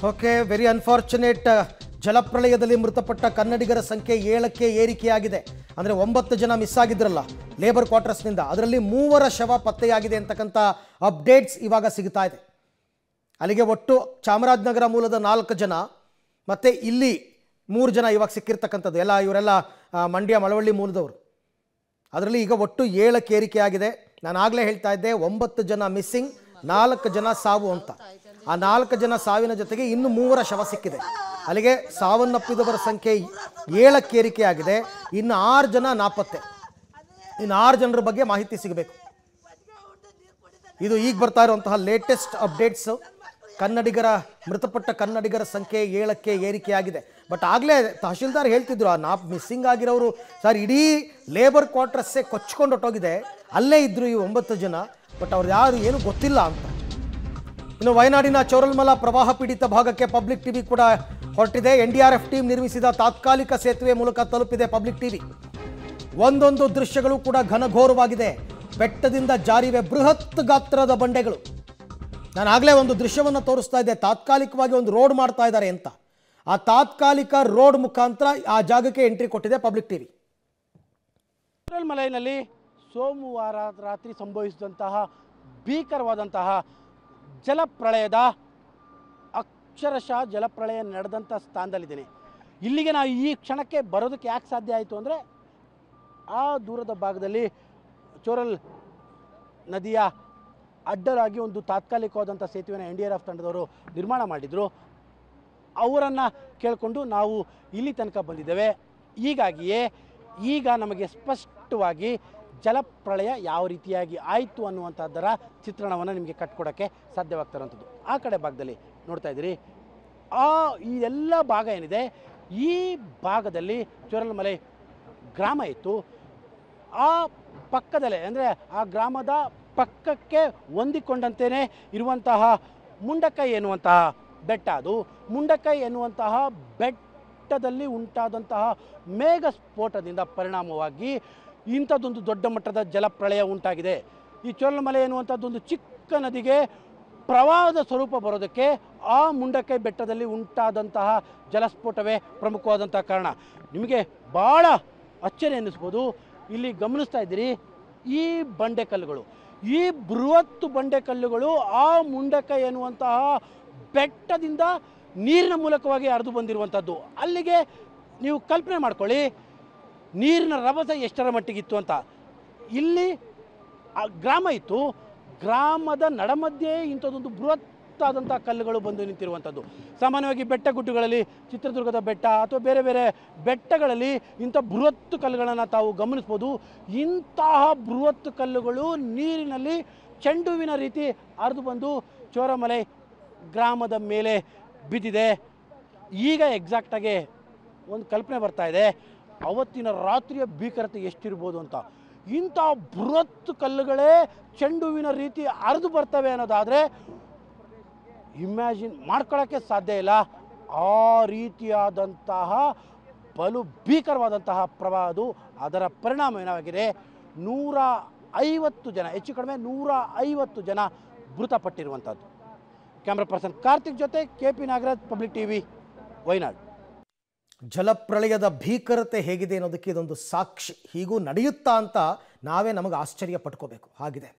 okay very unfortunate ಜಲಪ್ರಳಯದಲ್ಲಿ ಮೃತಪಟ್ಟ ಕನ್ನಡಿಗರ ಸಂಖ್ಯೆ ಏಳಕ್ಕೆ ಏರಿಕೆಯಾಗಿದೆ ಅಂದರೆ ಒಂಬತ್ತು ಜನ ಮಿಸ್ ಆಗಿದ್ರಲ್ಲ ಲೇಬರ್ ಕ್ವಾರ್ಟರ್ಸ್ನಿಂದ ಅದರಲ್ಲಿ ಮೂವರ ಶವ ಪತ್ತೆಯಾಗಿದೆ ಅಂತಕ್ಕಂಥ ಅಪ್ಡೇಟ್ಸ್ ಇವಾಗ ಸಿಗ್ತಾ ಇದೆ ಅಲ್ಲಿಗೆ ಒಟ್ಟು ಚಾಮರಾಜನಗರ ಮೂಲದ ನಾಲ್ಕು ಜನ ಮತ್ತು ಇಲ್ಲಿ ಮೂರು ಜನ ಇವಾಗ ಸಿಕ್ಕಿರ್ತಕ್ಕಂಥದ್ದು ಎಲ್ಲ ಇವರೆಲ್ಲ ಆ, ಮಂಡ್ಯ ಮಳವಳ್ಳಿ ಮೂಲದವರು ಅದರಲ್ಲಿ ಈಗ ಒಟ್ಟು ಏಳಕ್ಕೆ ಏರಿಕೆಯಾಗಿದೆ ನಾನು ಆಗಲೇ ಹೇಳ್ತಾ ಇದ್ದೆ ಒಂಬತ್ತು ಜನ ಮಿಸ್ಸಿಂಗ್ ನಾಲ್ಕು ಜನ ಸಾವು ಅಂತ ಆ ನಾಲ್ಕು ಜನ ಸಾವಿನ ಜೊತೆಗೆ ಇನ್ನು ಮೂವರ ಶವ ಸಿಕ್ಕಿದೆ ಅಲ್ಲಿಗೆ ಸಾವನ್ನಪ್ಪಿದವರ ಸಂಖ್ಯೆ ಏಳಕ್ಕೆ ಏರಿಕೆಯಾಗಿದೆ ಇನ್ನು ಆರು ಜನ ನಾಪತ್ತೆ ಇನ್ನು ಆರು ಜನರ ಬಗ್ಗೆ ಮಾಹಿತಿ ಸಿಗಬೇಕು ಇದು ಈಗ ಬರ್ತಾ ಇರುವಂತಹ ಲೇಟೆಸ್ಟ್ ಅಪ್ಡೇಟ್ಸ್ ಕನ್ನಡಿಗರ ಮೃತಪಟ್ಟ ಕನ್ನಡಿಗರ ಸಂಖ್ಯೆ ಏಳಕ್ಕೆ ಏರಿಕೆಯಾಗಿದೆ ಬಟ್ ಆಗಲೇ ತಹಶೀಲ್ದಾರ್ ಹೇಳ್ತಿದ್ರು ಆ ನಾಪ್ ಮಿಸ್ಸಿಂಗ್ ಆಗಿರೋರು ಸರ್ ಇಡೀ ಲೇಬರ್ ಕ್ವಾರ್ಟರ್ಸೇ ಕೊಚ್ಕೊಂಡು ಹೊಟ್ಟೋಗಿದೆ ಅಲ್ಲೇ ಇದ್ರು ಈ ಒಂಬತ್ತು ಜನ ಬಟ್ ಅವ್ರು ಯಾರು ಏನು ಗೊತ್ತಿಲ್ಲ ಅಂತ ಇನ್ನು ವಯನಾಡಿನ ಚೌರಲ್ಮಲ ಪ್ರವಾಹ ಪೀಡಿತ ಭಾಗಕ್ಕೆ ಪಬ್ಲಿಕ್ ಟಿವಿ ಕೂಡ ಹೊರಟಿದೆ N D R F team ನಿರ್ಮಿಸಿದ ತಾತ್ಕಾಲಿಕ ಸೇತುವೆ ಮೂಲಕ ತಲುಪಿದೆ ಪಬ್ಲಿಕ್ ಟಿವಿ ಒಂದೊಂದು ದೃಶ್ಯಗಳು ಕೂಡ ಘನಘೋರವಾಗಿದೆ ಬೆಟ್ಟದಿಂದ ಜಾರಿವೆ ಬೃಹತ್ ಗಾತ್ರದ ಬಂಡೆಗಳು ನಾನು ಆಗಲೇ ಒಂದು ದೃಶ್ಯವನ್ನು ತೋರಿಸ್ತಾ ಇದ್ದೆ ತಾತ್ಕಾಲಿಕವಾಗಿ ಒಂದು ರೋಡ್ ಮಾಡ್ತಾ ಇದ್ದಾರೆ ಅಂತ ಆ ತಾತ್ಕಾಲಿಕ ರೋಡ್ ಮುಖಾಂತರ ಆ ಜಾಗಕ್ಕೆ ಎಂಟ್ರಿ ಕೊಟ್ಟಿದೆ ಪಬ್ಲಿಕ್ ಟಿವಿ ಮಲೆಯಲ್ಲಿ ಸೋಮವಾರ ರಾತ್ರಿ ಸಂಭವಿಸಿದಂತಹ ಭೀಕರವಾದಂತಹ ಜಲಪ್ರಳಯದ ಅಕ್ಷರಶಃ ಜಲಪ್ರಳಯ ನಡೆದಂಥ ಸ್ಥಾನದಲ್ಲಿದ್ದೇನೆ ಇಲ್ಲಿಗೆ ನಾವು ಈ ಕ್ಷಣಕ್ಕೆ ಬರೋದಕ್ಕೆ ಯಾಕೆ ಸಾಧ್ಯ ಆಯಿತು ಅಂದರೆ ಆ ದೂರದ ಭಾಗದಲ್ಲಿ ಚೋರಲ್ ನದಿಯ ಅಡ್ಡಲಾಗಿ ಒಂದು ತಾತ್ಕಾಲಿಕವಾದಂಥ ಸೇತುವೆನ ಎನ್ ಡಿ ಆರ್ ಎಫ್ ತಂಡದವರು ನಿರ್ಮಾಣ ಮಾಡಿದರು ಅವರನ್ನು ಕೇಳಿಕೊಂಡು ನಾವು ಇಲ್ಲಿ ತನಕ ಬಂದಿದ್ದೇವೆ ಹೀಗಾಗಿಯೇ ಈಗ ನಮಗೆ ಸ್ಪಷ್ಟವಾಗಿ ಜಲಪ್ರಳಯ ಯಾವ ರೀತಿಯಾಗಿ ಆಯಿತು ಅನ್ನುವಂಥದ್ದರ ಚಿತ್ರಣವನ್ನು ನಿಮಗೆ ಕಟ್ಕೊಡೋಕ್ಕೆ ಸಾಧ್ಯವಾಗ್ತಿರೋಂಥದ್ದು ಆ ಕಡೆ ಭಾಗದಲ್ಲಿ ನೋಡ್ತಾ ಇದ್ದೀರಿ ಆ ಈ ಎಲ್ಲ ಭಾಗ ಏನಿದೆ ಈ ಭಾಗದಲ್ಲಿ ಚೋರಲ್ಮಲೆ ಗ್ರಾಮ ಇತ್ತು ಆ ಪಕ್ಕದಲ್ಲೇ ಅಂದರೆ ಆ ಗ್ರಾಮದ ಪಕ್ಕಕ್ಕೆ ಹೊಂದಿಕೊಂಡಂತೆಯೇ ಇರುವಂತಹ ಮುಂಡಕೈ ಎನ್ನುವಂತಹ ಬೆಟ್ಟ ಅದು ಮುಂಡಕೈ ಎನ್ನುವಂತಹ ಬೆಟ್ಟದಲ್ಲಿ ಉಂಟಾದಂತಹ ಮೇಘ ಸ್ಫೋಟದಿಂದ ಪರಿಣಾಮವಾಗಿ ಇಂಥದ್ದೊಂದು ದೊಡ್ಡ ಮಟ್ಟದ ಜಲಪ್ರಳಯ ಉಂಟಾಗಿದೆ ಈ ಚೋಳಮಲೆ ಎನ್ನುವಂಥದ್ದೊಂದು ಚಿಕ್ಕ ನದಿಗೆ ಪ್ರವಾಹದ ಸ್ವರೂಪ ಬರೋದಕ್ಕೆ ಆ ಮುಂಡಕೈ ಬೆಟ್ಟದಲ್ಲಿ ಉಂಟಾದಂತಹ ಜಲಸ್ಫೋಟವೇ ಪ್ರಮುಖವಾದಂತಹ ಕಾರಣ ನಿಮಗೆ ಭಾಳ ಅಚ್ಚರಿ ಅನ್ನಿಸ್ಬೋದು ಇಲ್ಲಿ ಗಮನಿಸ್ತಾ ಇದ್ದೀರಿ ಈ ಬಂಡೆಕಲ್ಲುಗಳು ಈ ಬೃಹತ್ತು ಬಂಡೆಕಲ್ಲುಗಳು ಆ ಮುಂಡಕೈ ಎನ್ನುವಂತಹ ಬೆಟ್ಟದಿಂದ ನೀರಿನ ಮೂಲಕವಾಗಿ ಹರಿದು ಬಂದಿರುವಂಥದ್ದು ಅಲ್ಲಿಗೆ ನೀವು ಕಲ್ಪನೆ ಮಾಡ್ಕೊಳ್ಳಿ ನೀರಿನ ರಭಸ ಎಷ್ಟರ ಮಟ್ಟಿಗಿತ್ತು ಅಂತ ಇಲ್ಲಿ ಆ ಗ್ರಾಮ ಇತ್ತು ಗ್ರಾಮದ ನಡಮಧ್ಯೆ ಇಂಥದ್ದೊಂದು ಬೃಹತ್ತಾದಂಥ ಕಲ್ಲುಗಳು ಬಂದು ನಿಂತಿರುವಂಥದ್ದು ಸಾಮಾನ್ಯವಾಗಿ ಬೆಟ್ಟ ಗುಡ್ಡಗಳಲ್ಲಿ ಚಿತ್ರದುರ್ಗದ ಬೆಟ್ಟ ಅಥವಾ ಬೇರೆ ಬೇರೆ ಬೆಟ್ಟಗಳಲ್ಲಿ ಇಂಥ ಬೃಹತ್ತು ಕಲ್ಲುಗಳನ್ನು ತಾವು ಗಮನಿಸ್ಬೋದು ಇಂತಹ ಬೃಹತ್ತು ಕಲ್ಲುಗಳು ನೀರಿನಲ್ಲಿ ಚೆಂಡುವಿನ ರೀತಿ ಹರಿದು ಬಂದು ಚೋರಮಲೆ ಗ್ರಾಮದ ಮೇಲೆ ಬಿದ್ದಿದೆ ಈಗ ಎಕ್ಸಾಕ್ಟಾಗಿ ಒಂದು ಕಲ್ಪನೆ ಬರ್ತಾ ಇದೆ ಅವತ್ತಿನ ರಾತ್ರಿಯ ಭೀಕರತೆ ಎಷ್ಟಿರ್ಬೋದು ಅಂತ ಇಂಥ ಬೃಹತ್ ಕಲ್ಲುಗಳೇ ಚೆಂಡುವಿನ ರೀತಿ ಹರಿದು ಬರ್ತವೆ ಅನ್ನೋದಾದರೆ ಇಮ್ಯಾಜಿನ್ ಮಾಡ್ಕೊಳ್ಳೋಕ್ಕೆ ಸಾಧ್ಯ ಇಲ್ಲ ಆ ರೀತಿಯಾದಂತಹ ಬಲು ಭೀಕರವಾದಂತಹ ಪ್ರವಾಹ ಅದು ಅದರ ಪರಿಣಾಮ ಏನಾಗಿದೆ ನೂರ ಐವತ್ತು ಜನ ಹೆಚ್ಚು ಕಡಿಮೆ ನೂರ ಐವತ್ತು ಜನ ಮೃತಪಟ್ಟಿರುವಂಥದ್ದು ಕ್ಯಾಮ್ರಾ ಪರ್ಸನ್ ಕಾರ್ತಿಕ್ ಜೊತೆ K P Nagaraj public TV Wayanad ಜಲಪ್ರಳಯದ ಭೀಕರತೆ ಹೇಗಿದೆ ಅನ್ನೋದಕ್ಕೆ ಇದೊಂದು ಸಾಕ್ಷಿ ಹೀಗೂ ನಡೆಯುತ್ತಾ ಅಂತ ನಾವೇ ನಮಗೆ ಆಶ್ಚರ್ಯ ಪಟ್ಕೋಬೇಕು ಹಾಗಿದೆ